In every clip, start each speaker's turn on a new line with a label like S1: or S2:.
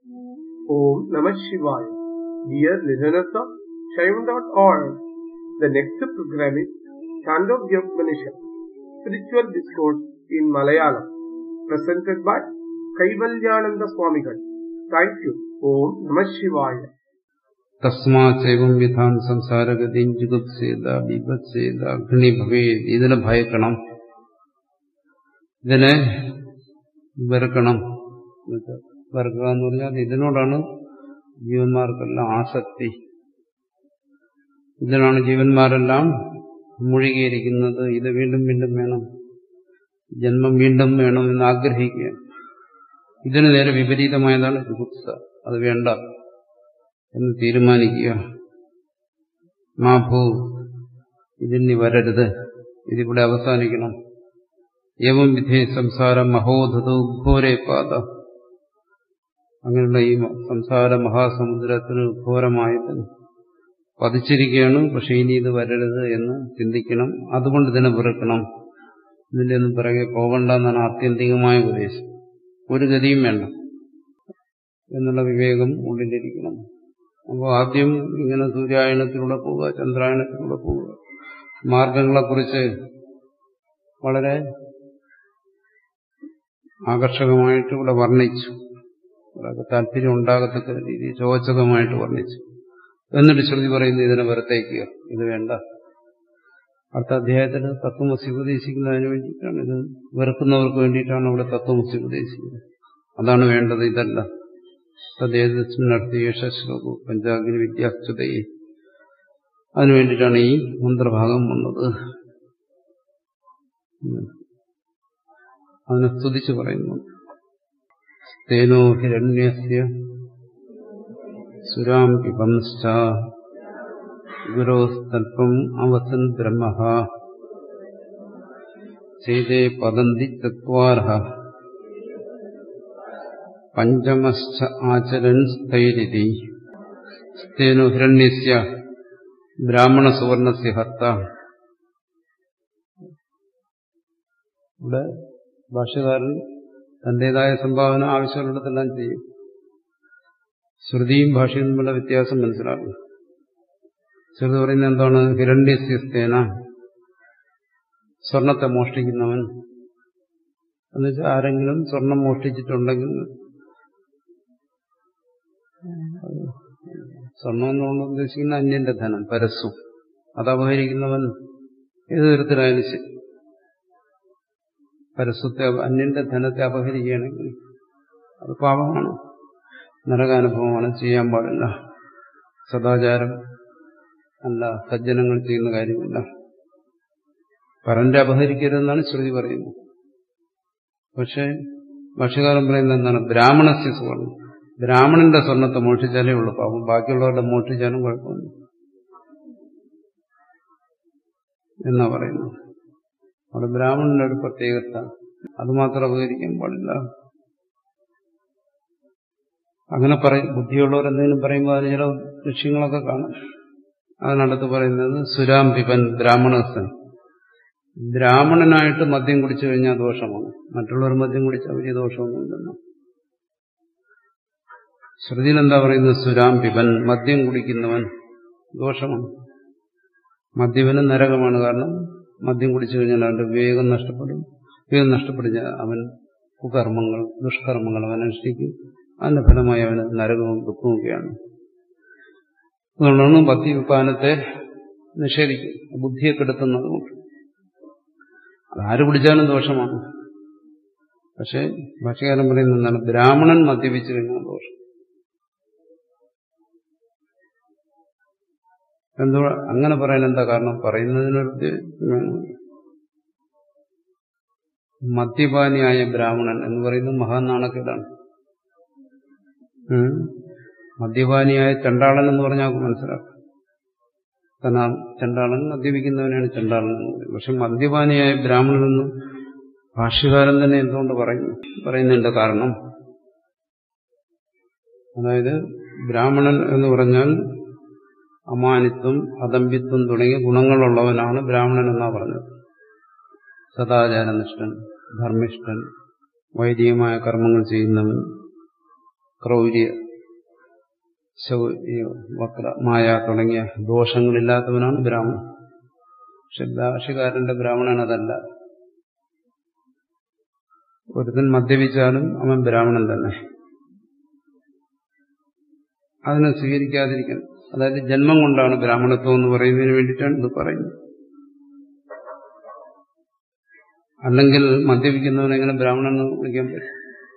S1: Om Namah Shivaya. Dear listeners of Shaivan.org, the next program is Chandogya Upanishad, Spiritual Discourse in Malayalam, presented by Kaivalyananda Swamigal. Thank you. Om Namah Shivaya.
S2: തസ്മാചൈവം വിധാം സംസാരഗതിം ജുഗുപ്സേത ബിഭത്സേത അഗ്നി ഭവേ ഇതിനെ ഭയക്കണം ഇതിനെ വെറുക്കണം എന്നുവെച്ചാൽ വെറുക്കുക എന്ന് പറഞ്ഞാൽ ഇതിനോടാണ് ജീവന്മാർക്കെല്ലാം ആസക്തി ഇതിനാണ് ജീവന്മാരെല്ലാം മുഴുകിയിരിക്കുന്നത് ഇത് വീണ്ടും വീണ്ടും വേണം ജന്മം വീണ്ടും വേണം എന്ന് ആഗ്രഹിക്കുക ഇതിന് നേരെ വിപരീതമായതാണ് ജുഗുപ്സ അത് വേണ്ട എന്ന് തീരുമാനിക്കുക മാഭൂ ഇതിനി വരരുത് ഇതിവിടെ അവസാനിക്കണം ഏവം വിധേ സംസാരം മഹോധതു ഘോരേ പാത അങ്ങനെയുള്ള ഈ സംസാര മഹാസമുദ്രത്തിന് ഘോരമായിട്ട് പതിച്ചിരിക്കുകയാണ് പക്ഷെ ഇനി ഇത് വരരുത് എന്ന് ചിന്തിക്കണം അതുകൊണ്ട് ഇതിനെ വെറുക്കണം ഇതിന്റെ ഒന്നും പിറകെ പോകണ്ട എന്നാണ് ആത്യന്തികമായ ഉപദേശം ഒരു ഗതിയും വേണ്ട എന്നുള്ള വിവേകം ഉള്ളിലിരിക്കണം അപ്പോൾ ആദ്യം ഇങ്ങനെ സൂര്യായനത്തിലൂടെ പോവുക ചന്ദ്രായനത്തിലൂടെ പോവുക മാർഗങ്ങളെക്കുറിച്ച് വളരെ ആകർഷകമായിട്ട് ഇവിടെ വർണ്ണിച്ചു ഒരാൾക്ക് താല്പര്യം ഉണ്ടാകത്തക്ക രീതിയിൽ ചോചകമായിട്ട് വർണ്ണിച്ചു എന്നിട്ട് ശ്രുതി പറയുന്നത് ഇതിനെ വെറുത്തേക്കുക ഇത് വേണ്ട അടുത്ത അധ്യായത്തിൽ തത്വമസി ഉപദേശിക്കുന്നതിന് വേണ്ടിയിട്ടാണ് ഇത് വെറുക്കുന്നവർക്ക് വേണ്ടിയിട്ടാണ് അവിടെ തത്വമസി ഉപദേശിക്കുന്നത് അതാണ് വേണ്ടത് ഇതല്ല തദ്ദേതസ്മിനർത്ഥിയേഷ ശ്ലോകു പഞ്ചാഗ്നി വിദ്യാസ്തുതയെ അതിനു വേണ്ടിയിട്ടാണ് ഈ മന്ത്രഭാഗം വന്നത് അതിനെ സ്തുതിച്ചു പറയുന്നു തേനോ ഹിരണ്യസ്യ സുരാം പിബംശ്ച ഗുരോസ്തൽപം അവസൻ ബ്രഹ്മ ചെയ്തേ പതന്തി ചത്വാരഃ പഞ്ചമശ്ച ആചരൻ സ്ഥൈരിതി സ്തേനു ഹിരണ്യസ്യ ബ്രാഹ്മണ സുവർണസ്യ ഹർത്ത ഇവിടെ ഭാഷകാരൻ തന്റേതായ സംഭാവന ആവശ്യമുള്ളിടത്തെല്ലാം ചെയ്യും ശ്രുതിയും ഭാഷയും തമ്മിലുള്ള വ്യത്യാസം മനസ്സിലാക്കും ശ്രുതി പറയുന്നത് എന്താണ് ഹിരണ്യസ്യസ്തേന സ്വർണത്തെ മോഷ്ടിക്കുന്നവൻ എന്നുവെച്ചാൽ ആരെങ്കിലും സ്വർണം മോഷ്ടിച്ചിട്ടുണ്ടെങ്കിൽ സ്വർണം എന്നുകൊണ്ട് ഉദ്ദേശിക്കുന്ന അന്യന്റെ ധനം പരസ്സു അത് അപഹരിക്കുന്നവൻ ഏത് തരത്തിലായാലും ശരി പരസ്വത്തെ അന്യന്റെ ധനത്തെ അപഹരിക്കുകയാണെങ്കിൽ അത് പാപമാണ് നരകാനുഭവമാണ് ചെയ്യാൻ പാടില്ല സദാചാരം അല്ല സജ്ജനങ്ങൾ ചെയ്യുന്ന കാര്യമല്ല പരന്റെ അപഹരിക്കരുതെന്നാണ് ശ്രുതി പറയുന്നത് പക്ഷേ ഭാഷകാലം പറയുന്നത് എന്താണ് ബ്രാഹ്മണസ്യ സുവർണം ബ്രാഹ്മണന്റെ സ്വർണത്തെ മോഷിച്ചാലേ ഉള്ളൂ പാപം ബാക്കിയുള്ളവരുടെ മോഷിച്ചാലും കുഴപ്പമില്ല എന്നാ പറയുന്നത് അവിടെ ബ്രാഹ്മണന്റെ ഒരു പ്രത്യേകത അത് മാത്രം അപകരിക്കാൻ പാടില്ല അങ്ങനെ പറയും ബുദ്ധിയുള്ളവർ എന്തെങ്കിലും പറയുമ്പോൾ അതിന് ചില ലക്ഷ്യങ്ങളൊക്കെ കാണും അതിനടുത്ത് പറയുന്നത് സുരാം പിപൻ ബ്രാഹ്മണസൻ ബ്രാഹ്മണനായിട്ട് മദ്യം കുടിച്ചു കഴിഞ്ഞാൽ ദോഷമാണ് മറ്റുള്ളവർ മദ്യം കുടിച്ചാൽ വലിയ ദോഷമൊന്നുമില്ലെന്ന് ശ്രുതിയിൽ എന്താ പറയുന്നത് സുരാം പിപൻ മദ്യം കുടിക്കുന്നവൻ ദോഷമാണ് മദ്യപന് നരകമാണ് കാരണം മദ്യം കുടിച്ചു കഴിഞ്ഞാൽ അവന്റെ വിവേകം നഷ്ടപ്പെടും വിവേകം നഷ്ടപ്പെടുന്ന അവൻ കുകർമ്മങ്ങൾ ദുഷ്കർമ്മങ്ങൾ അവൻ അനുഷ്ഠിക്കും അതിന്റെ ഫലമായി അവന് നരകവും ദുഃഖവുമൊക്കെയാണ് അതുകൊണ്ടാണ് മദ്യപാനത്തെ നിഷേധിക്കും ബുദ്ധിയെ കെടുത്തുന്നതുകൊണ്ട് അതാര് കുടിച്ചാലും ദോഷമാണ് പക്ഷെ ഭാഷകാരൻ പറയുന്നത് എന്താണ് ബ്രാഹ്മണൻ മദ്യപിച്ചു കഴിഞ്ഞാൽ ദോഷം എന്തോ അങ്ങനെ പറയാൻ എന്താ കാരണം പറയുന്നതിനൊരു മദ്യപാനിയായ ബ്രാഹ്മണൻ എന്ന് പറയുന്നത് മഹാനാണക്കേടാണ് മദ്യപാനിയായ ചണ്ടാളൻ എന്ന് പറഞ്ഞാൽ മനസ്സിലാക്കാം കാരണം ചണ്ടാളൻ മദ്യപിക്കുന്നവനാണ് ചണ്ടാളൻ എന്ന് പറയുന്നത് പക്ഷെ മദ്യപാനിയായ ബ്രാഹ്മണനെന്ന് ഭാഷ്യകാരൻ തന്നെ എന്തുകൊണ്ട് പറയുന്നു പറയുന്നുണ്ട് കാരണം അതായത് ബ്രാഹ്മണൻ എന്ന് പറഞ്ഞാൽ അമാനിത്വം അദമ്പിത്വം തുടങ്ങിയ ഗുണങ്ങളുള്ളവനാണ് ബ്രാഹ്മണൻ എന്നാ പറഞ്ഞത് സദാചാരനിഷ്ഠൻ ധർമ്മിഷ്ഠൻ വൈദികമായ കർമ്മങ്ങൾ ചെയ്യുന്നവൻ ക്രൗര്യ ശൗര്യ വക്ര മായ തുടങ്ങിയ ദോഷങ്ങളില്ലാത്തവനാണ് ബ്രാഹ്മണൻ പക്ഷെ ഭാഷകാരന്റെ ബ്രാഹ്മണൻ അതല്ല ഒരുത്തൻ മദ്യപിച്ചാലും അവൻ ബ്രാഹ്മണൻ തന്നെ അതിനെ സ്വീകരിക്കാതിരിക്കണം അതായത് ജന്മം കൊണ്ടാണ് ബ്രാഹ്മണത്വം എന്ന് പറയുന്നതിന് വേണ്ടിയിട്ടാണ് ഇത് പറയുന്നത് അല്ലെങ്കിൽ മദ്യപിക്കുന്നവനെ എങ്ങനെ ബ്രാഹ്മണൻ എന്ന് വിളിക്കാൻ പറ്റും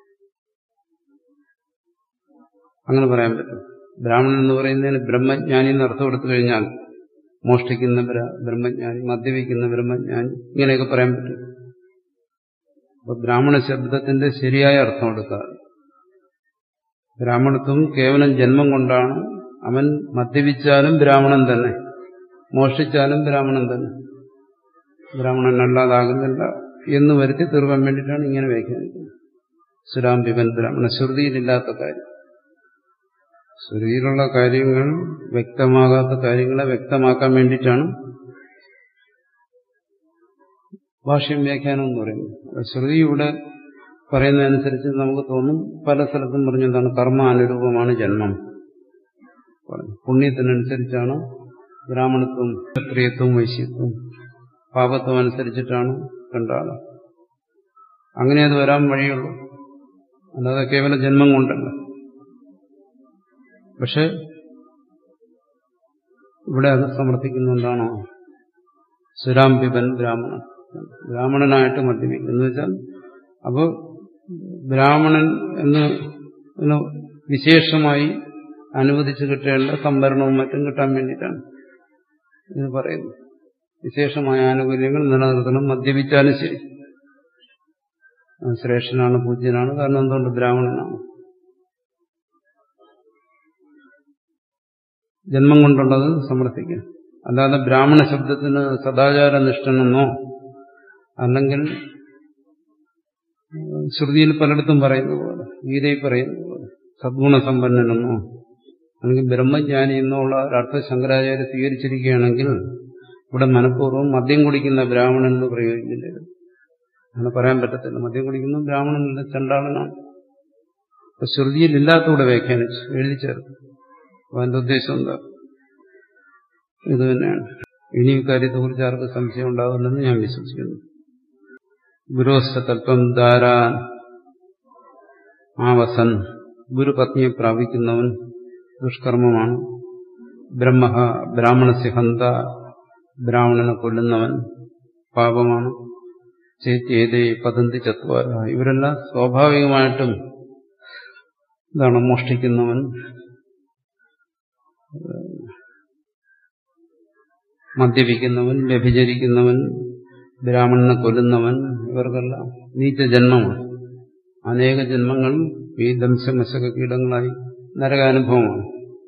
S2: അങ്ങനെ പറയാൻ പറ്റും ബ്രാഹ്മണൻ എന്ന് പറയുന്നതിന് ബ്രഹ്മജ്ഞാനി എന്ന് അർത്ഥം എടുത്തു കഴിഞ്ഞാൽ മോഷ്ടിക്കുന്ന ബ്രഹ്മജ്ഞാനി മദ്യപിക്കുന്ന ബ്രഹ്മജ്ഞാനി ഇങ്ങനെയൊക്കെ പറയാൻ പറ്റും അപ്പൊ ബ്രാഹ്മണ ശബ്ദത്തിന്റെ ശരിയായ അർത്ഥം എടുക്കാറ് ബ്രാഹ്മണത്വം കേവലം ജന്മം കൊണ്ടാണ് അവൻ മദ്യപിച്ചാലും ബ്രാഹ്മണൻ തന്നെ മോഷ്ടിച്ചാലും ബ്രാഹ്മണൻ തന്നെ ബ്രാഹ്മണൻ അല്ലാതാകുന്നില്ല എന്ന് വരുത്തി തീർക്കാൻ വേണ്ടിയിട്ടാണ് ഇങ്ങനെ വ്യാഖ്യാനിക്കുന്നത് സുരാംബിവൻ ബ്രാഹ്മണ ശ്രുതിയിലില്ലാത്ത കാര്യം ശ്രുതിയിലുള്ള കാര്യങ്ങൾ വ്യക്തമാകാത്ത കാര്യങ്ങളെ വ്യക്തമാക്കാൻ വേണ്ടിയിട്ടാണ് ഭാഷ്യം വ്യാഖ്യാനം എന്ന് പറയുന്നത് ശ്രുതി ഇവിടെ പറയുന്നതനുസരിച്ച് നമുക്ക് തോന്നും പല സ്ഥലത്തും പറഞ്ഞെന്താണ് കർമ്മ അനുരൂപമാണ് ജന്മം പുണ്യത്തിനനുസരിച്ചാണ് ബ്രാഹ്മണത്വം ക്ഷത്രിയത്വം വൈശ്യത്വം പാപത്വം അനുസരിച്ചിട്ടാണ് രണ്ടാള് അങ്ങനെ അത് വരാൻ വഴിയുള്ളൂ അല്ലാതെ കേവല ജന്മം കൊണ്ടല്ല പക്ഷെ ഇവിടെ അത് സമർത്ഥിക്കുന്നുണ്ടാണോ സുരാംബിബൻ ബ്രാഹ്മണൻ ബ്രാഹ്മണനായിട്ട് മദ്യപിക്കും എന്ന് വെച്ചാൽ അപ്പോൾ ബ്രാഹ്മണൻ എന്ന് വിശേഷമായി അനുവദിച്ചു കിട്ടേണ്ട സംവരണവും മറ്റും കിട്ടാൻ വേണ്ടിയിട്ടാണ് ഇത് പറയുന്നത് വിശേഷമായ ആനുകൂല്യങ്ങൾ നിലനിർത്തണം മദ്യപിച്ചാലും ശരി ശ്രേഷ്ഠനാണ് പൂജ്യനാണ് കാരണം എന്തുകൊണ്ട് ബ്രാഹ്മണനാണ് ജന്മം കൊണ്ടുള്ളത് സമർത്ഥിക്കും അല്ലാതെ ബ്രാഹ്മണ ശബ്ദത്തിന് സദാചാര നിഷ്ഠനെന്നോ അല്ലെങ്കിൽ ശ്രുതിയിൽ പലയിടത്തും പറയുന്നത് പോലെ ഗീതയിൽ പറയുന്നത് പോലെ സദ്ഗുണസമ്പന്നനെന്നോ അല്ലെങ്കിൽ ബ്രഹ്മജ്ഞാനി എന്നുള്ള ഒരർത്ഥ ശങ്കരാചാര്യ സ്വീകരിച്ചിരിക്കുകയാണെങ്കിൽ ഇവിടെ മനഃപൂർവ്വം മദ്യം കുടിക്കുന്ന ബ്രാഹ്മണൻ എന്ന് പ്രയോഗിക്കില്ല അങ്ങനെ പറയാൻ പറ്റത്തില്ല മദ്യം കുടിക്കുന്ന ബ്രാഹ്മണനല്ല ചണ്ടാളനാണ് അപ്പൊ ശ്രുതിയിൽ ഇല്ലാത്തൂടെ വ്യാഖ്യാനിച്ചു എഴുതി ചേർത്തു അപ്പൊ അതിന്റെ ഉദ്ദേശം എന്താ ഇത് തന്നെയാണ് ഇനി ഇക്കാര്യത്തെക്കുറിച്ച് ആർക്ക് സംശയം ഉണ്ടാവില്ലെന്ന് ഞാൻ വിശ്വസിക്കുന്നു ഗുരുവസ്ഥതൽപ്പം ധാരാൻ ആവസൻ ഗുരുപത്നിയെ പ്രാപിക്കുന്നവൻ ദുഷ്കർമ്മമാണ് ബ്രഹ്മ ബ്രാഹ്മണസ്യ ഹന്ത ബ്രാഹ്മണനെ കൊല്ലുന്നവൻ പാപമാണ് ചേത്യേതേ പതന്തി ചത്വാര ഇവരെല്ലാം സ്വാഭാവികമായിട്ടും ഇതാണ് മോഷ്ടിക്കുന്നവൻ മദ്യപിക്കുന്നവൻ വ്യഭിചരിക്കുന്നവൻ ബ്രാഹ്മണനെ കൊല്ലുന്നവൻ ഇവർക്കെല്ലാം നീച്ച ജന്മമാണ് അനേക ജന്മങ്ങൾ ഈ ദംശമശക കീടങ്ങളായി നരകാനുഭവമാണ്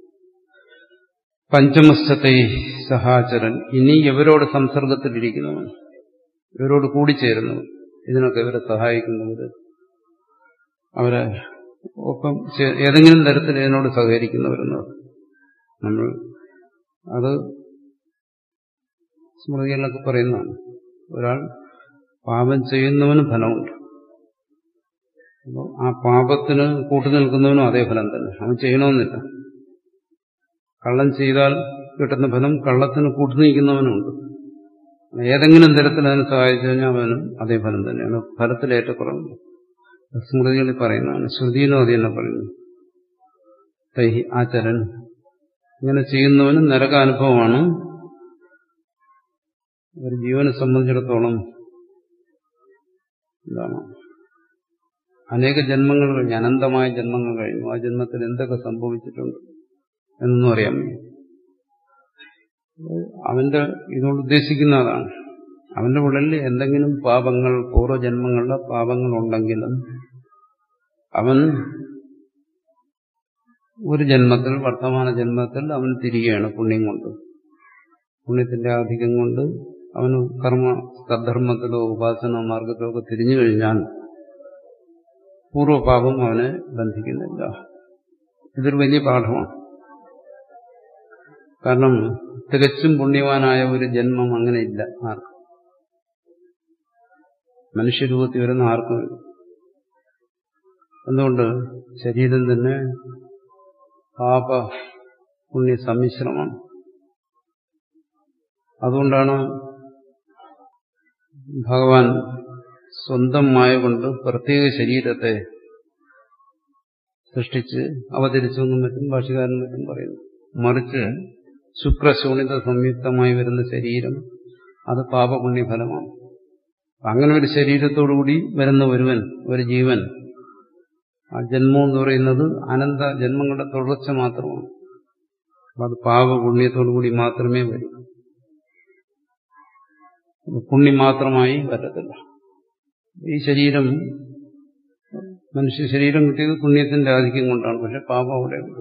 S2: പഞ്ചമസ്ഥത്തെ സഹാചരൻ ഇനി ഇവരോട് സംസർഗത്തിലിരിക്കുന്നവൻ ഇവരോട് കൂടിച്ചേരുന്നവൻ ഇതിനൊക്കെ ഇവരെ സഹായിക്കുന്നവര് അവരെ ഒപ്പം ഏതെങ്കിലും തരത്തിൽ ഇതിനോട് സഹകരിക്കുന്നവരെന്നത് നമ്മൾ അത് സ്മൃതികളിലൊക്കെ പറയുന്നതാണ് ഒരാൾ പാപം ചെയ്യുന്നവന് ഫലമുണ്ട് അപ്പോൾ ആ പാപത്തിന് കൂട്ടുനിൽക്കുന്നവനും അതേ ഫലം തന്നെ അവൻ ചെയ്യണമെന്നില്ല കള്ളം ചെയ്താൽ കിട്ടുന്ന ഫലം കള്ളത്തിന് കൂട്ടുനിൽക്കുന്നവനുണ്ട് ഏതെങ്കിലും തരത്തിൽ അതിനെ സഹായിച്ചു കഴിഞ്ഞാൽ അവനും അതേ ഫലം തന്നെയാണ് ഫലത്തിൽ ഏറ്റക്കുറവ് സ്മൃതികളിൽ പറയുന്നതാണ് ശ്രുതിയിലും അത് തന്നെ പറയുന്നു തൈഹി ആചരൻ ഇങ്ങനെ ചെയ്യുന്നവന് നരകാനുഭവമാണ് ഒരു ജീവനെ സംബന്ധിച്ചിടത്തോളം എന്താണ് അനേക ജന്മങ്ങൾ കഴിഞ്ഞു അനന്തമായ ജന്മങ്ങൾ കഴിഞ്ഞു ആ ജന്മത്തിൽ എന്തൊക്കെ സംഭവിച്ചിട്ടുണ്ട് എന്നൊന്നും അറിയാൻ വയ്യ അവന്റെ ഇതുകൊണ്ട് ഉദ്ദേശിക്കുന്ന അതാണ് അവന്റെ ഉള്ളിൽ എന്തെങ്കിലും പാപങ്ങൾ പൂർവ്വജന്മങ്ങളിലെ പാപങ്ങൾ ഉണ്ടെങ്കിലും അവൻ ഒരു ജന്മത്തിൽ വർത്തമാന ജന്മത്തിൽ അവൻ തിരികെയാണ് പുണ്യം കൊണ്ട് പുണ്യത്തിന്റെ ആധിക്യം കൊണ്ട് അവന് കർമ്മ സദ്ധർമ്മത്തിലോ ഉപാസന മാർഗത്തിലോ ഒക്കെ തിരിഞ്ഞു കഴിഞ്ഞാൽ പൂർവ്വപാപം അവനെ ബന്ധിക്കുന്നില്ല ഇതൊരു വലിയ പാഠമാണ് കാരണം തികച്ചും പുണ്യവാനായ ഒരു ജന്മം അങ്ങനെ ഇല്ല ആർക്കും മനുഷ്യരൂപത്തിൽ വരുന്ന ആർക്കും എന്തുകൊണ്ട് ശരീരം തന്നെ പാപ പുണ്യ സമ്മിശ്രമാണ് അതുകൊണ്ടാണ് ഭഗവാൻ സ്വന്തം മായ കൊണ്ട് പ്രത്യേക ശരീരത്തെ സൃഷ്ടിച്ച് അവതരിച്ചു എന്നും മറ്റും ഭാഷകാരൻ മറ്റും പറയുന്നു മറിച്ച് ശുക്രശൂണിത സംയുക്തമായി വരുന്ന ശരീരം അത് പാപപുണ്യഫലമാണ് അങ്ങനെ ഒരു ശരീരത്തോടുകൂടി വരുന്ന ഒരുവൻ ഒരു ജീവൻ ആ ജന്മം എന്ന് പറയുന്നത് അനന്ത ജന്മങ്ങളുടെ തുടർച്ച മാത്രമാണ് അത് പാപപുണ്യത്തോടുകൂടി മാത്രമേ വരൂ പുണ്യം മാത്രമായി വരത്തില്ല ഈ ശരീരം മനുഷ്യ ശരീരം കിട്ടിയത് പുണ്യത്തിന്റെ ആധിക്യം കൊണ്ടാണ് പക്ഷെ പാപം അവിടെ ഉണ്ട്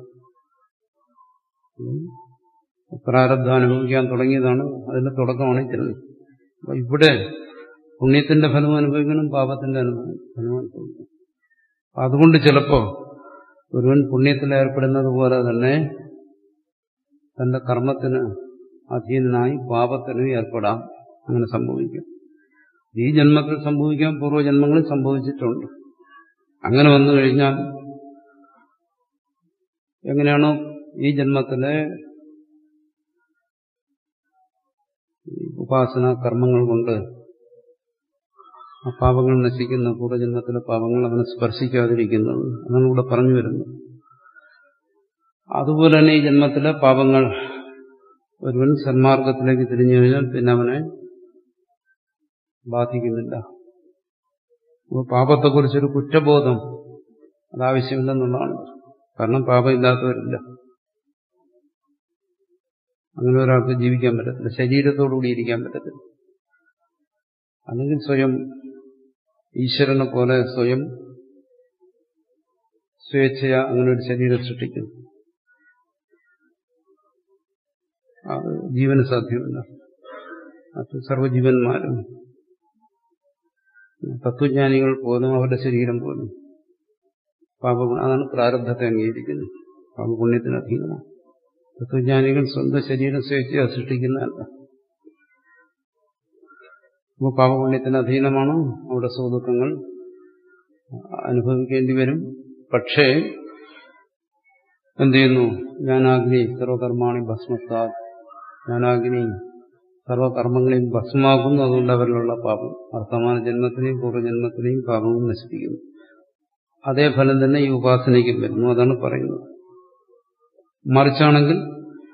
S2: പ്രാരബ്ധം അനുഭവിക്കാൻ തുടങ്ങിയതാണ് അതിന്റെ തുടക്കമാണ് ജന്മം അപ്പൊ ഇവിടെ പുണ്യത്തിന്റെ ഫലം അനുഭവിക്കണം പാപത്തിന്റെ അനുഭവം ഫലം അനുഭവിക്കണം അതുകൊണ്ട് ചിലപ്പോ ഒരുവൻ പുണ്യത്തിൽ ഏർപ്പെടുന്നത് പോലെ തന്നെ തന്റെ കർമ്മത്തിന് അധീനനായി പാപത്തിന് ഏർപ്പെടാം അങ്ങനെ സംഭവിക്കും ഈ ജന്മത്തിൽ സംഭവിക്കാൻ പൂർവ്വജന്മങ്ങളിൽ സംഭവിച്ചിട്ടുണ്ട് അങ്ങനെ വന്നു കഴിഞ്ഞാൽ എങ്ങനെയാണോ ഈ ജന്മത്തിലെ ഉപാസന കർമ്മങ്ങൾ കൊണ്ട് ആ പാപങ്ങൾ നശിക്കുന്ന പൂർവ്വജന്മത്തിലെ പാപങ്ങൾ അവനെ സ്പർശിക്കാതിരിക്കുന്നത് അതാണ് ഇവിടെ പറഞ്ഞു വരുന്നത് അതുപോലെ തന്നെ ഈ ജന്മത്തിലെ പാപങ്ങൾ ഒരുവൻ സന്മാർഗത്തിലേക്ക് തിരിഞ്ഞു കഴിഞ്ഞാൽ പിന്നെ അവനെ ബാധിക്കുന്നില്ല അപ്പോൾ പാപത്തെക്കുറിച്ചൊരു കുറ്റബോധം അതാവശ്യമില്ലെന്നുള്ളതാണ് കാരണം പാപമില്ലാത്തവരില്ല അങ്ങനെ ഒരാൾക്ക് ജീവിക്കാൻ പറ്റത്തില്ല ശരീരത്തോടുകൂടി ഇരിക്കാൻ പറ്റത്തില്ല അല്ലെങ്കിൽ സ്വയം ഈശ്വരനെ പോലെ സ്വയം സ്വേച്ഛയ അങ്ങനെ ഒരു ശരീരം സൃഷ്ടിക്കുന്നു അത് ജീവന് സാധ്യമല്ല അത് സർവ്വജീവന്മാരും തത്വജ്ഞാനികൾ പോലും അവരുടെ ശരീരം പോലും പാപഗുണം അതാണ് പ്രാരബ്ധത്തെ അംഗീകരിക്കുന്നത് പാപപുണ്യത്തിന് അധീനമാണ് തത്വജ്ഞാനികൾ സ്വന്തം ശരീരം സ്വേച്ഛ സൃഷ്ടിക്കുന്നതല്ല അപ്പോൾ പാപപുണ്യത്തിന് അധീനമാണ് അവിടെ സുഹൃത്തുക്കങ്ങൾ അനുഭവിക്കേണ്ടി വരും പക്ഷേ എന്ത് ചെയ്യുന്നു ജ്ഞാനാഗ്നി സർവകർമാണി ഭസ്മത്താ ജ്ഞാനാഗ്നി സർവകർമ്മങ്ങളെയും ഭസ്മാക്കുന്നു അതുകൊണ്ട് അവരിലുള്ള പാപം വർത്തമാന ജന്മത്തിനെയും പൂർവ്വജന്മത്തിനെയും പാപവും നശിപ്പിക്കുന്നു അതേ ഫലം തന്നെ ഈ ഉപാസനയ്ക്കും വരുന്നു അതാണ് പറയുന്നത് മറിച്ചാണെങ്കിൽ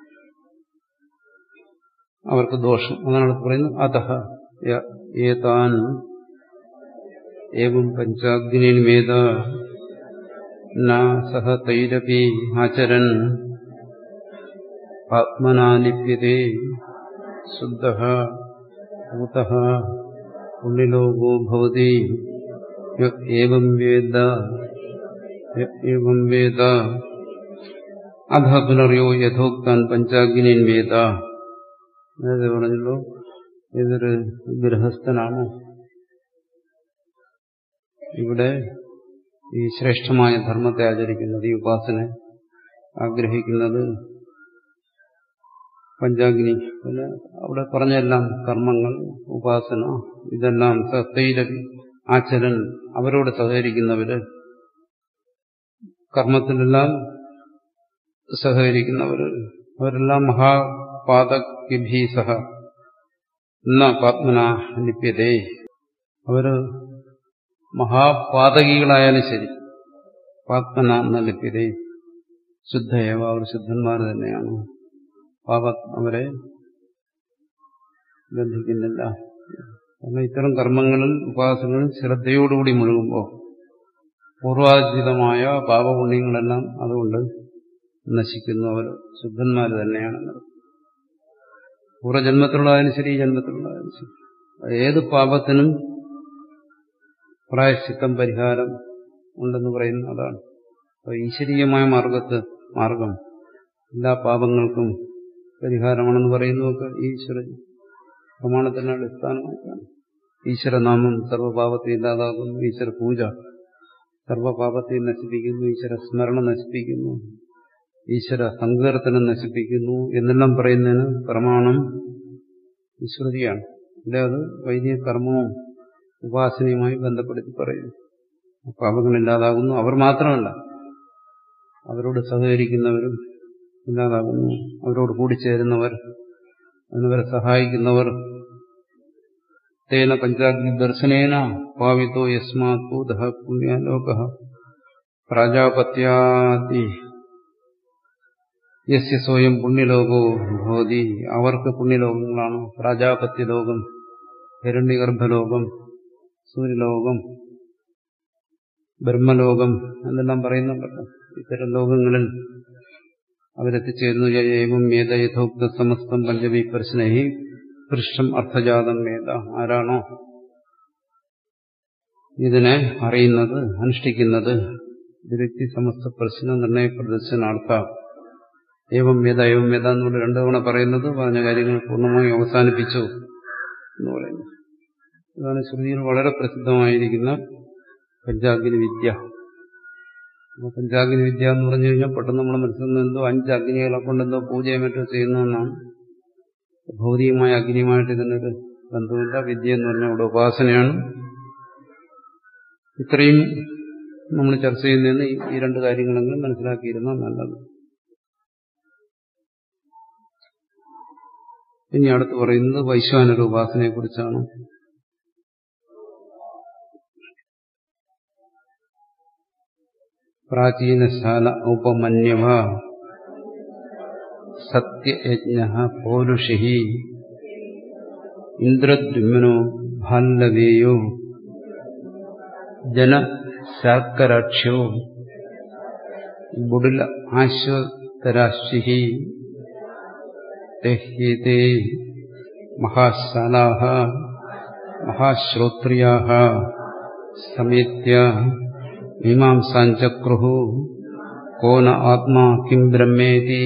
S2: അവർക്ക് ദോഷം അതാണ് പറയുന്നത് അതഹ ഏതാൻ ഏവം പഞ്ചാഗ്നിവേദ സഹ തൈരപി ആചരൻ ആത്മനാലിപ്യതേ ശുദ്ധ ഭൂത പുണ്യലോകോ ഭവതി ഏവം വേദ ഏവം വേദ അധ പുനർയോ യഥോക്താൻ പഞ്ചാഗ്നിൻ വേദ നേരത്തെ പറഞ്ഞല്ലോ ഇതൊരു ഗൃഹസ്ഥനാണോ ഇവിടെ ഈ ശ്രേഷ്ഠമായ ധർമ്മത്തെ ആചരിക്കുന്നത് ഈ ഉപാസന ആഗ്രഹിക്കുന്നത് പഞ്ചാഗ്നി പിന്നെ അവിടെ പറഞ്ഞെല്ലാം കർമ്മങ്ങൾ ഉപാസന ഇതെല്ലാം സത്തൈര ആചരൻ അവരോട് സഹകരിക്കുന്നവര് കർമ്മത്തിലെല്ലാം സഹകരിക്കുന്നവർ അവരെല്ലാം മഹാപാതകിഭീസഹ എന്ന പാത്മന ലിപ്യതേ അവര് മഹാപാതകികളായാലും ശരി പാത്മന എന്ന ലിപ്യതേ ശുദ്ധയേവ അവർ ശുദ്ധന്മാർ തന്നെയാണ് പാപ അവരെ ബന്ധിക്കുന്നില്ല കാരണം ഇത്തരം കർമ്മങ്ങളിൽ ഉപാസനകളിൽ ശ്രദ്ധയോടുകൂടി മുഴുകുമ്പോൾ പൂർവാർജിതമായ പാപപുണ്യങ്ങളെല്ലാം അതുകൊണ്ട് നശിക്കുന്നു അവർ ശുദ്ധന്മാർ തന്നെയാണ് പൂർവ്വജന്മത്തിലുള്ളതായാലും ശരി ജന്മത്തിലുള്ളതായാലും ശരി ഏത് പാപത്തിനും പ്രായശ്ചിത്തം പരിഹാരം ഉണ്ടെന്ന് പറയുന്ന അതാണ് അപ്പൊ ഈശ്വരീയമായ മാർഗത്ത് മാർഗം എല്ലാ പാപങ്ങൾക്കും പരിഹാരമാണെന്ന് പറയുന്നതൊക്കെ ഈശ്വര പ്രമാണത്തിന്റെ അടിസ്ഥാനമായിട്ടാണ് ഈശ്വരനാമം സർവ്വപാപത്തെ ഇല്ലാതാകുന്നു ഈശ്വര പൂജ സർവ്വപാപത്തെ നശിപ്പിക്കുന്നു ഈശ്വര സ്മരണ നശിപ്പിക്കുന്നു ഈശ്വര സങ്കീർത്തനം നശിപ്പിക്കുന്നു എന്നെല്ലാം പറയുന്നതിന് പ്രമാണം ഈശ്വരിയാണ് ഇവിടെ അത് വൈദിക കർമ്മവും ഉപാസനയുമായി ബന്ധപ്പെടുത്തി പറയുന്നു പാപങ്ങളില്ലാതാകുന്നു അവർ മാത്രമല്ല അവരോട് സഹകരിക്കുന്നവരും ഇല്ലാതാകുന്നു അവരോട് കൂടിച്ചേരുന്നവർ അതിനവരെ സഹായിക്കുന്നവർ തേന പഞ്ചാഗ്നി ദർശനേന പാവിതോ യസ്മാത് ഭൂത പുണ്യലോക പ്രാജാപത്യാദി യസ്യ സ്വയം പുണ്യലോകോ ഭവതി അവർക്ക് പുണ്യലോകങ്ങളാണ് പ്രാജാപത്യലോകം ഹിരണ്യഗർഭലോകം സൂര്യലോകം ബ്രഹ്മലോകം എന്നെല്ലാം പറയുന്നുണ്ടല്ലോ ഇത്തരം ലോകങ്ങളിൽ അവരെത്തിച്ചേരുന്നു ഏവം മേധ യഥോക്ത സമസ്തം പഞ്ചമി പ്രശ്നഹി പൃഷ്ടം അർത്ഥജാതം മേധ ആരാണോ ഇതിനെ അറിയുന്നത് അനുഷ്ഠിക്കുന്നത് വ്യക്തി സമസ്ത പ്രശ്ന നിർണയ പ്രദർശനാർത്ഥ ഏവം വേദ ഏവം വേദ എന്നുള്ള രണ്ടു തവണ പറയുന്നത് പറഞ്ഞ കാര്യങ്ങൾ പൂർണ്ണമായും അവസാനിപ്പിച്ചു എന്ന് പറയുന്നു ഇതാണ് ശ്രുതിയിൽ വളരെ പ്രസിദ്ധമായിരിക്കുന്ന പഞ്ചാഗ്നി വിദ്യ അപ്പോൾ പഞ്ചാഗ്നി വിദ്യ എന്ന് പറഞ്ഞു കഴിഞ്ഞാൽ പെട്ടെന്ന് നമ്മൾ മനസ്സിൽ എന്തോ അഞ്ച് അഗ്നികളെ കൊണ്ട് എന്തോ പൂജയും മറ്റോ ചെയ്യുന്നതെന്നാണ് ഭൗതികമായ അഗ്നിയുമായിട്ട് ഇതിനൊരു ബന്ധമില്ല വിദ്യ എന്ന് പറഞ്ഞാൽ ഇവിടെ ഉപാസനയാണ് ഇത്രയും നമ്മൾ ചർച്ച ചെയ്യുന്നതെന്ന് ഈ രണ്ട് കാര്യങ്ങളെങ്കിലും മനസ്സിലാക്കിയിരുന്നാൽ നല്ലത് ഇനി അടുത്ത് പറയുന്നത് വൈശ്വാനര ഉപാസനയെ കുറിച്ചാണ് പ്രാചീനശാല ഉപമന്യവ സത്യയജ്ഞ പൗരുഷി ഇന്ദ്രദ്യുമ്നോ ഭാല്ലവേയോ ജനശാർക്കരാക്ഷ്യോ ബുഡില ആശ്വതരാശി തെഹ്യത്തെ മഹാശാലാഹ മഹാശ്രോത്രിയാഹ സമേത്യ മീമാംസാഞ്ചക്രുഹു കോന ആത്മാ കിം ബ്രഹ്മേതി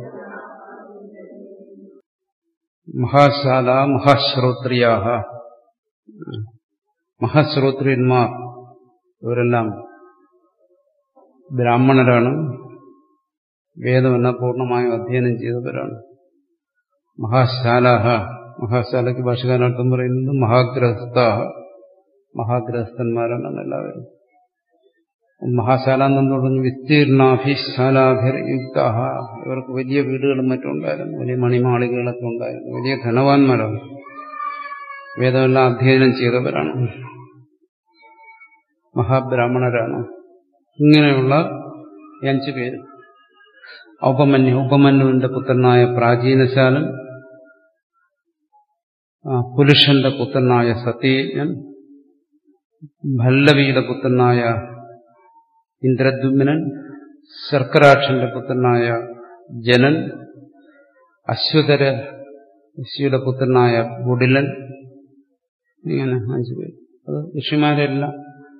S2: മഹാശാല മഹാശ്രോത്രിയാഹ മഹാശ്രോത്രിയന്മാർ ഇവരെല്ലാം ബ്രാഹ്മണരാണ് വേദമെല്ലാം പൂർണ്ണമായും അധ്യയനം ചെയ്തവരാണ് മഹാശാലാഹ മഹാശാലയ്ക്ക് ഭാഷകാരർത്ഥം പറയുന്നത് മഹാഗ്രഹസ്ഥ മഹാഗ്രഹസ്ഥന്മാരാണ് എല്ലാവരും മഹാശാല എന്നു പറഞ്ഞു വിസ്തീർണാഭിശാലാഭിർയുക്ത ഇവർക്ക് വലിയ വീടുകളും മറ്റും ഉണ്ടായിരുന്നു വലിയ മണിമാളികകളൊക്കെ ഉണ്ടായിരുന്നു വലിയ ധനവാന്മാരാണ് വേദമെല്ലാം അധ്യയനം ചെയ്തവരാണ് മഹാബ്രാഹ്മണരാണ് ഇങ്ങനെയുള്ള അഞ്ചു പേര് ഔപമന്യു ഉപമന്യുവിന്റെ പുത്രനായ പ്രാചീനശാലൻ പുരുഷന്റെ പുത്രനായ സത്യജ്ഞൻ ഭല്ലവിയുടെ പുത്രനായ ഇന്ദ്രദ്യുമ്നൻ ശർക്കരാക്ഷന്റെ പുത്രനായ ജനൻ അശ്വതര ഋഷിയുടെ പുത്രനായ ബുഡിലൻ ഇങ്ങനെ അഞ്ചു പേര് അത് ഋഷിമാരെല്ലാം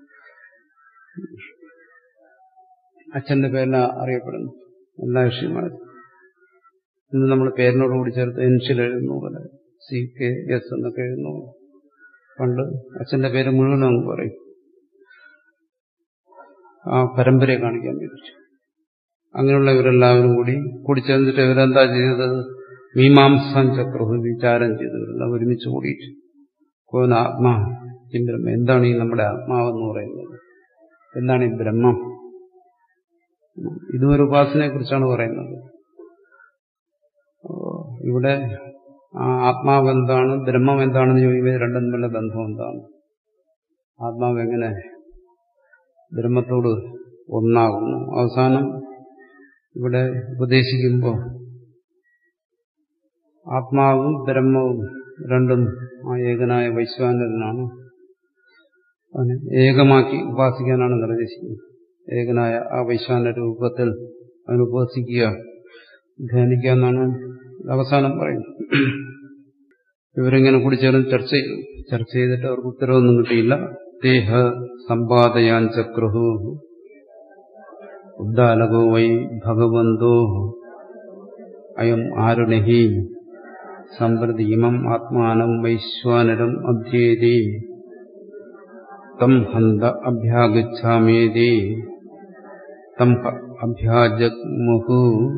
S2: അച്ഛന്റെ പേരിലാണ് അറിയപ്പെടുന്നു എല്ലാ ഋഷിമാരും ഇന്ന് നമ്മൾ പേരിനോട് കൂടി ചേർത്ത് എൻഷിൽ എഴുതുന്നു പോലെ സി കെ എസ് എന്നൊക്കെ എഴുതുന്നു പണ്ട് അച്ഛന്റെ പേര് മുഴുവൻ അങ്ങ് പറയും ആ പരമ്പരയെ കാണിക്കാൻ വേണ്ടി അങ്ങനെയുള്ള ഇവരെല്ലാവരും കൂടി കൂടി ചേർന്നിട്ട് ഇവരെന്താ ചെയ്തത് മീമാംസം ചക്രഹു വിചാരം ചെയ്തു ഇവരെല്ലാം ഒരുമിച്ച് കൂടിയിട്ട് കോന ആത്മാ ബ്രഹ്മം എന്താണ് ഈ നമ്മുടെ ആത്മാവെന്ന് പറയുന്നത് എന്താണ് ഈ ബ്രഹ്മം ഇതും ഒരു ഉപാസനയെ കുറിച്ചാണ് പറയുന്നത് ഇവിടെ ആ ആത്മാവ് എന്താണ് ബ്രഹ്മം എന്താണെന്ന് ചോദിക്കുമ്പോൾ രണ്ടും തമ്മിലുള്ള ബന്ധം എന്താണ് ആത്മാവ് എങ്ങനെ ബ്രഹ്മത്തോട് ഒന്നാകുന്നു അവസാനം ഇവിടെ ഉപദേശിക്കുമ്പോൾ ആത്മാവും ബ്രഹ്മവും രണ്ടും ആ ഏകനായ വൈശ്വാനരനാണ് അതിനെ ഏകമാക്കി ഉപാസിക്കാനാണ് നിർദ്ദേശിക്കുന്നത് ഏകനായ ആ വൈശ്വാന രൂപത്തിൽ അതിന് ഉപാസിക്കുക ധ്യാനിക്കുക എന്നാണ് അവസാനം പറയുന്നത് ഇവരിങ്ങനെ കൂടി ചേർന്ന് ചർച്ച ചെയ്തു ചർച്ച ചെയ്തിട്ട് അവർക്ക് ഉത്തരവൊന്നും കിട്ടിയില്ല ദേഹ സമ്പാദയാൻ ചക്രുഹു ഉദ്ദാലകോ വൈ ഭഗവന്തോ അയം ആരുണഹി സമ്പ്രതി ഇമം ആത്മാനം വൈശ്വാനരം അധ്യേതി തം ഹന്ത അഭ്യാഗച്ഛാമേതി തം അഭ്യാജഗ്മുഹു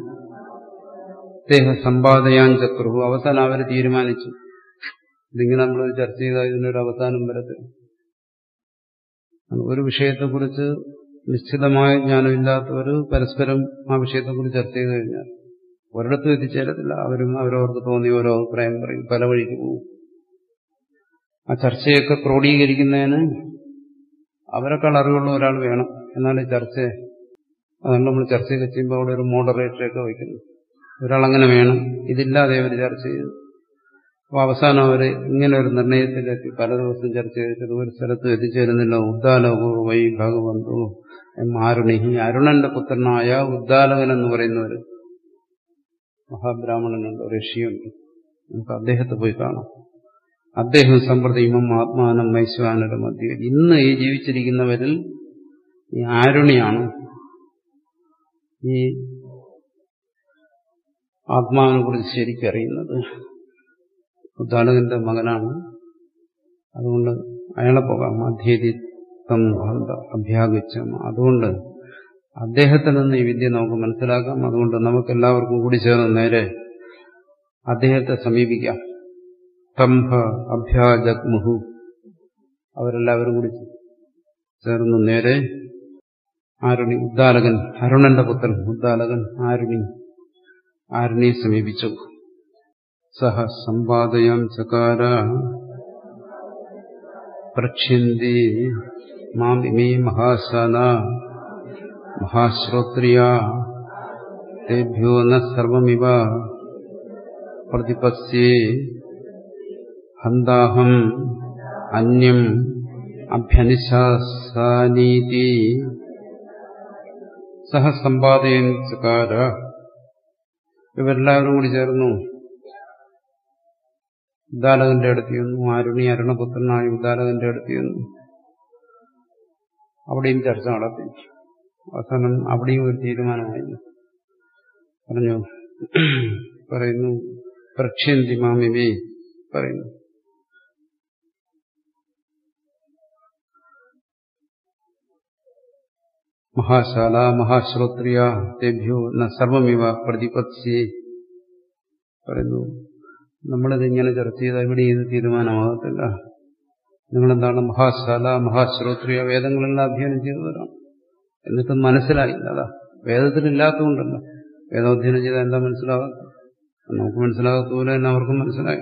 S2: ദേഹ സമ്പാദയാൻ ചക്രുഹു അവസാനം അവർ തീരുമാനിച്ചു ഇതിങ്ങനെ നമ്മൾ ചർച്ച ചെയ്താൽ ഇതിനൊരു അവസാനം വരത്തില്ല ഒരു വിഷയത്തെക്കുറിച്ച് നിശ്ചിതമായ ജ്ഞാനമില്ലാത്തവർ പരസ്പരം ആ വിഷയത്തെക്കുറിച്ച് ചർച്ച ചെയ്തു കഴിഞ്ഞാൽ ഒരിടത്തും എത്തിച്ചേരത്തില്ല അവരും അവരവർക്ക് തോന്നിയ ഓരോ അഭിപ്രായം പറയും പല വഴിക്ക് പോകും ആ ചർച്ചയൊക്കെ ക്രോഡീകരിക്കുന്നതിന് അവരെക്കാൾ അറിവുള്ള ഒരാൾ വേണം എന്നാണ് ചർച്ച അതുകൊണ്ട് നമ്മൾ ചർച്ചയൊക്കെ ചെയ്യുമ്പോൾ അവിടെ ഒരു മോഡറേറ്ററൊക്കെ വയ്ക്കുന്നു ഒരാളങ്ങനെ വേണം ഇതില്ലാതെ അവർ ചർച്ച ചെയ്തു അപ്പോൾ അവസാനം അവർ ഇങ്ങനെ ഒരു നിർണയത്തിലെത്തി പല ദിവസം ചർച്ച ചെയ്തിട്ട് ഒരു സ്ഥലത്തും എത്തിച്ചേരുന്നില്ല ഉദ്ദാലകോ വൈ ഭഗവന്തോ മാരുണിഹി അരുണന്റെ പുത്രനായ ഉദ്ദാലകൻ എന്ന് പറയുന്ന ഒരു മഹാബ്രാഹ്മണനുണ്ട് ഋഷിയുണ്ട് നമുക്ക് അദ്ദേഹത്തെ പോയി കാണാം അദ്ദേഹം സമ്പ്രദീമം ആത്മാനം വൈശ്വാനരുടെ മധ്യ ഇന്ന് ഈ ജീവിച്ചിരിക്കുന്നവരിൽ ഈ ആരുണിയാണ് ഈ ആത്മാവിനെ കുറിച്ച് ശരിക്കറിയുന്നത് ഉദ്ദാലകന്റെ മകനാണ് അതുകൊണ്ട് അയാളെ പോകാം അധ്യേതിത്വം അഭ്യാഗിച്ചം അതുകൊണ്ട് അദ്ദേഹത്തിൽ നിന്ന് ഈ വിദ്യ നമുക്ക് മനസ്സിലാക്കാം അതുകൊണ്ട് നമുക്ക് എല്ലാവർക്കും കൂടി ചേർന്ന് നേരെ അദ്ദേഹത്തെ സമീപിക്കാം സ്തംഭ അഭ്യാജഗ്മുഹു അവരെല്ലാവരും കൂടി ചേർന്ന് നേരെ ആരുണി ഉദ്ദാലകൻ അരുണന്റെ പുത്രൻ ഉദ്ദാലകൻ ആരുണി ആരുണിയെ സമീപിച്ചു സഹ സമ്പാദയം ചകാര പ്രക്ഷ്യന്തി മാം ഇമേ മഹാസന മഹാശ്രോത്രിയ തേഭ്യോ ന സർവമിവ പ്രതിപസ്യേ ഹന്താഹം അന്യം അഭ്യനിശാസാനീതി സഹ സമ്പാദയൻ ചകാര ഇവരെല്ലാവരും കൂടി ചേർന്നു ഉദാലകന്റെ അടുത്ത് ചെന്നു ആരുണി അരുണപുത്രനായ ഉദാലകന്റെ അടുത്ത് ചെന്നു അവിടെയും ചർച്ച നടത്തി അവസാനം അവിടെയും ഒരു തീരുമാനമായിരുന്നു പറഞ്ഞു പറയുന്നു പ്രക്ഷ്യന്തി മാമിവേ പറയുന്നു മഹാശാല മഹാശ്രോത്രിയ തേഭ്യോ ന സർവമിവ പ്രതിപത്സ്യേ പറയുന്നു നമ്മളിത് ഇങ്ങനെ ചർച്ച ചെയ്താൽ ഇവിടെ ഇത് തീരുമാനമാകത്തില്ല നിങ്ങളെന്താണ് മഹാശാല മഹാശ്രോത്രിയ വേദങ്ങളെല്ലാം അധ്യയനം ചെയ്തവരാണ് എന്നിട്ടും മനസ്സിലായില്ല അതാ വേദത്തിലില്ലാത്തതുകൊണ്ടല്ല വേദാധ്യയനം ചെയ്താൽ എന്താ മനസ്സിലാകാത്ത നമുക്ക് മനസ്സിലാകാത്ത പോലെ തന്നെ അവർക്കും മനസ്സിലായി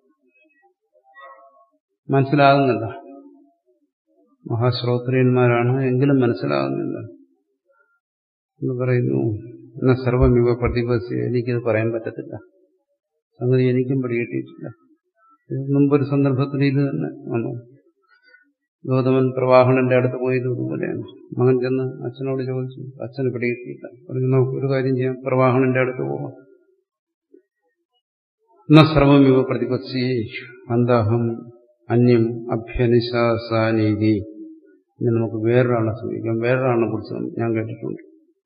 S2: മനസ്സിലാകുന്നില്ല മഹാശ്രോത്രിയന്മാരാണ് എങ്കിലും മനസ്സിലാകുന്നില്ല എന്ന് പറയുന്നു എന്നാൽ സർവമിവ പ്രതിപസി എനിക്കിത് പറയാൻ പറ്റത്തില്ല സംഗതി എനിക്കും പിടികിട്ടിയിട്ടില്ല മുമ്പൊരു സന്ദർഭത്തിൽ ഇത് തന്നെ വന്നു ഗൗതമൻ പ്രവാഹണന്റെ അടുത്ത് പോയത് ഇതുപോലെയാണ് മകൻ ചെന്ന് അച്ഛനോട് ചോദിച്ചു അച്ഛന് പിടികിട്ടിയില്ല പറഞ്ഞു നമുക്ക് ഒരു കാര്യം ചെയ്യാം പ്രവാഹണന്റെ അടുത്ത് പോവാം എന്ന സർവമിവ പ്രതിപക്ഷി അന്തഹം അന്യം അഭ്യനിശാസാനീതി ഇനി നമുക്ക് വേറൊരാളെ സമീപിക്കാം വേറൊരാളെ കുറിച്ച് ഞാൻ കേട്ടിട്ടുണ്ട്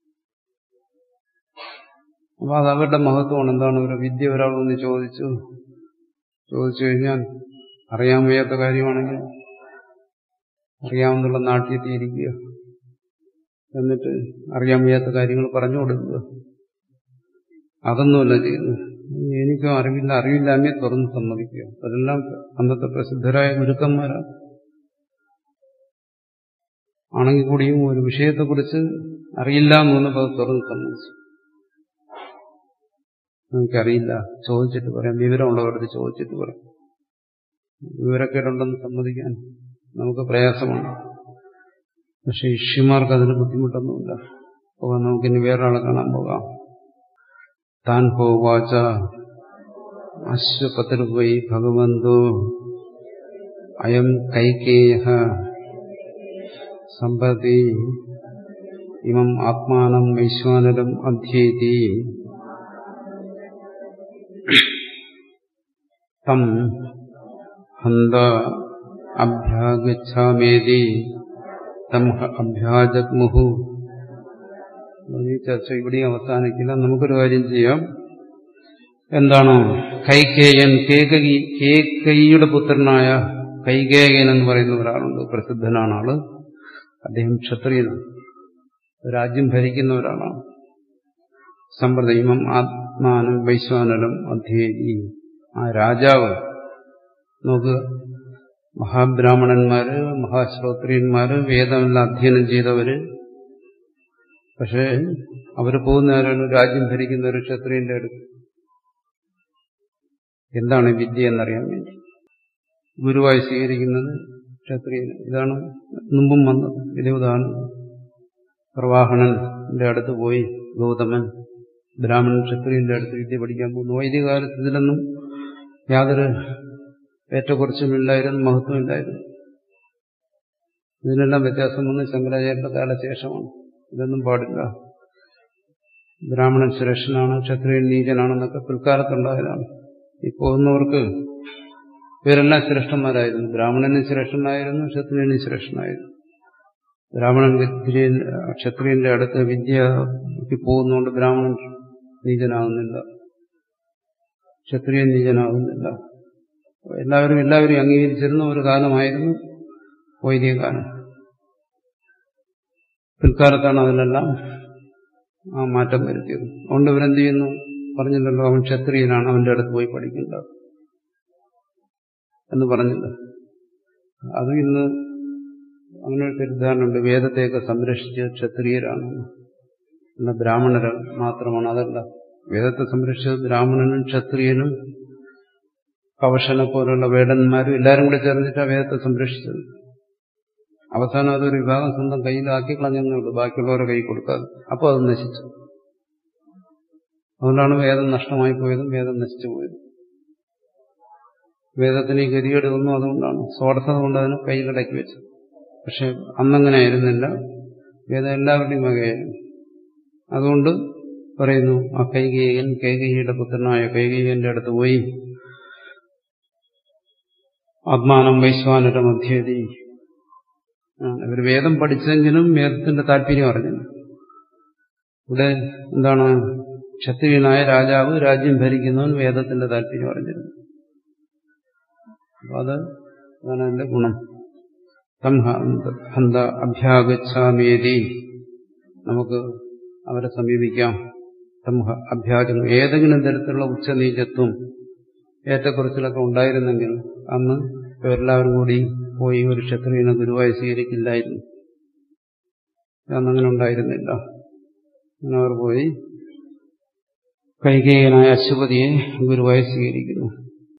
S2: അപ്പൊ അത് അവരുടെ മഹത്വമാണ് എന്താണ് ഒരു വിദ്യ ഒരാളൊന്ന് ചോദിച്ചു ചോദിച്ചു കഴിഞ്ഞാൽ അറിയാൻ വയ്യാത്ത കാര്യമാണെങ്കിൽ അറിയാവുന്നുള്ള നാട്യത്തിയിരിക്കുക എന്നിട്ട് അറിയാൻ വയ്യാത്ത കാര്യങ്ങൾ പറഞ്ഞു കൊടുക്കുക അതൊന്നുമല്ല ചെയ്യുന്നത് എനിക്കും അറിവില്ല അറിവില്ലാമേ തുറന്ന് സമ്മതിക്കുക അതെല്ലാം അന്നത്തെ പ്രസിദ്ധരായ ഗുരുക്കന്മാരാണ് ആണെങ്കിൽ കൂടിയും ഒരു വിഷയത്തെക്കുറിച്ച് അറിയില്ല എന്ന് പറഞ്ഞപ്പോൾ അത് തുറന്ന് സമ്മതിച്ചു നമുക്കറിയില്ല ചോദിച്ചിട്ട് പറയാം വിവരമുള്ളവരടുത്ത് ചോദിച്ചിട്ട് പറയാം വിവരക്കേടുണ്ടെന്ന് സമ്മതിക്കാൻ നമുക്ക് പ്രയാസമാണ് പക്ഷെ ഇഷ്യമാർക്ക് അതിന് ബുദ്ധിമുട്ടൊന്നുമില്ല പോകാൻ നമുക്കിനി വേറൊരാളെ കാണാൻ പോകാം താൻ ഹോവാച അശ്വപതിർവൈ ഭഗവന്തോ അയം കൈകേയ സമ്പതി ഇമം ആത്മാനം വൈശ്വാനരം അധ്യേതി തം ഹന്ത അഭ്യാഗച്ഛാമേതി തം അഭ്യാജഗ്മുഹു ഈ ചർച്ച ഇവിടെ അവസാനിക്കില്ല നമുക്കൊരു കാര്യം ചെയ്യാം എന്താണ് കൈകേയൻ കേകി കേകൈയുടെ പുത്രനായ കൈകേയൻ എന്ന് പറയുന്ന ഒരാളുണ്ട് പ്രസിദ്ധനാണ് ആള് അദ്ദേഹം ക്ഷത്രിയനാണ് രാജ്യം ഭരിക്കുന്ന ഒരാളാണ് സമ്പ്രദൈമം ആത്മാനം വൈശ്വാനരം അധ്യേയി ആ രാജാവ് നോക്കുക മഹാബ്രാഹ്മണന്മാര് മഹാശ്രോത്രിയന്മാര് വേദമെല്ലാം അധ്യയനം ചെയ്തവര് പക്ഷേ അവര് പോകുന്നവരാണ് രാജ്യം ഭരിക്കുന്ന ഒരു ക്ഷത്രിയന്റെ അടുത്ത് എന്താണ് വിദ്യ എന്നറിയാൻ വേണ്ടി ഗുരുവായി സ്വീകരിക്കുന്നത് ക്ഷത്രിയന് ഇതാണ് മുമ്പും വന്നത് ഇതേ ഉദാഹരണം പ്രവാഹണന്റെ അടുത്ത് പോയി ഗൗതമൻ ബ്രാഹ്മണൻ ക്ഷത്രിയന്റെ അടുത്ത് വിദ്യ പഠിക്കാൻ പോകുന്നു വൈദിക കാലത്ത് ഇതിലൊന്നും യാതൊരു ഏറ്റക്കുറച്ചുമില്ലായിരുന്നു മഹത്വമില്ലായിരുന്നു ഇതിനെല്ലാം വ്യത്യാസം വന്ന് ശങ്കരാചാര്യന്റെ കാലശേഷമാണ് ഇതൊന്നും പാടില്ല ബ്രാഹ്മണൻ സുരക്ഷനാണ് ക്ഷത്രിയൻ നീചനാണെന്നൊക്കെ പിൽക്കാലത്തുണ്ടായതാണ് ഈ പോകുന്നവർക്ക് ഇവരെല്ലാം ശ്രേഷ്ഠന്മാരായിരുന്നു ബ്രാഹ്മണനും ശ്രേഷ്ഠനായിരുന്നു ക്ഷത്രിയനും ശ്രേഷ്ഠനായിരുന്നു ബ്രാഹ്മണൻ ക്ഷത്രിയന്റെ അടുത്ത് വിദ്യക്ക് പോകുന്നതുകൊണ്ട് ബ്രാഹ്മണൻ നീചനാകുന്നില്ല ക്ഷത്രിയൻ നീചനാകുന്നില്ല എല്ലാവരും എല്ലാവരും അംഗീകരിച്ചിരുന്ന ഒരു കാലമായിരുന്നു വൈദിക കാലം പിൽക്കാലത്താണ് അതിലെല്ലാം ആ മാറ്റം വരുത്തിയത് അതുകൊണ്ട് ഇവരെന്ത് ചെയ്യുന്നു പറഞ്ഞില്ലല്ലോ അവൻ ക്ഷത്രിയനാണ് അവന്റെ അടുത്ത് പോയി പഠിക്കേണ്ടത് എന്ന് പറഞ്ഞില്ല അത് ഇന്ന് അങ്ങനെ ഒരു തെറ്റിദ്ധാരണയുണ്ട് വേദത്തെയൊക്കെ സംരക്ഷിച്ച് ക്ഷത്രിയരാണ് എന്ന ബ്രാഹ്മണർ മാത്രമാണ് അതല്ല വേദത്തെ സംരക്ഷിച്ചത് ബ്രാഹ്മണനും ക്ഷത്രിയനും കവശനെ പോലുള്ള വേടന്മാരും എല്ലാവരും കൂടി ചേർന്നിട്ടാണ് വേദത്തെ സംരക്ഷിച്ചത് അവസാനം അതൊരു വിഭാഗം സ്വന്തം കയ്യിലാക്കി കളഞ്ഞെന്നേ ഉള്ളൂ ബാക്കിയുള്ളവരെ കൈ കൊടുക്കാതെ അപ്പോൾ അത് നശിച്ചു അതുകൊണ്ടാണ് വേദം നഷ്ടമായി പോയതും വേദം നശിച്ചു പോയതും വേദത്തിന് ഈ ഗതികേട് വന്നു അതുകൊണ്ടാണ് സ്വാർത്ഥത കൊണ്ട് അതിനെ കയ്യിലടക്കി വെച്ചത് പക്ഷെ അന്നങ്ങനെ ആയിരുന്നില്ല വേദം എല്ലാവരുടെയും വകയായിരുന്നു അതുകൊണ്ട് പറയുന്നു ആ കൈകേയൻ കൈകേയിയുടെ പുത്രനായ കൈകേയന്റെ അടുത്ത് പോയി ആത്മാനം വൈശ്വാനര മധ്യേതി ഇവർ വേദം പഠിച്ചെങ്കിലും വേദത്തിന്റെ താല്പര്യം അറിഞ്ഞില്ല ഇവിടെ എന്താണ് ക്ഷത്രിയനായ രാജാവ് രാജ്യം ഭരിക്കുന്നവൻ വേദത്തിന്റെ താല്പര്യം അറിഞ്ഞിരുന്നു അപ്പൊ അത് അതാണ് അതിന്റെ ഗുണം സംഹന്ത അഭ്യാഗച്ഛാമേതി നമുക്ക് അവരെ സമീപിക്കാം സംഹ അഭ്യാജം ഏതെങ്കിലും തരത്തിലുള്ള ഉച്ചനീചത്വം ഏറ്റക്കുറച്ചിലൊക്കെ ഉണ്ടായിരുന്നെങ്കിൽ അന്ന് ഇവരെല്ലാവരും കൂടി പോയി ഒരു ക്ഷത്രിയനെ ഗുരുവായി സ്വീകരിക്കില്ലായിരുന്നു അന്നങ്ങനെ ഉണ്ടായിരുന്നില്ല അങ്ങനെ അവർ പോയി കൈകേയനായ അശ്വതിയെ ഗുരുവായി സ്വീകരിക്കുന്നു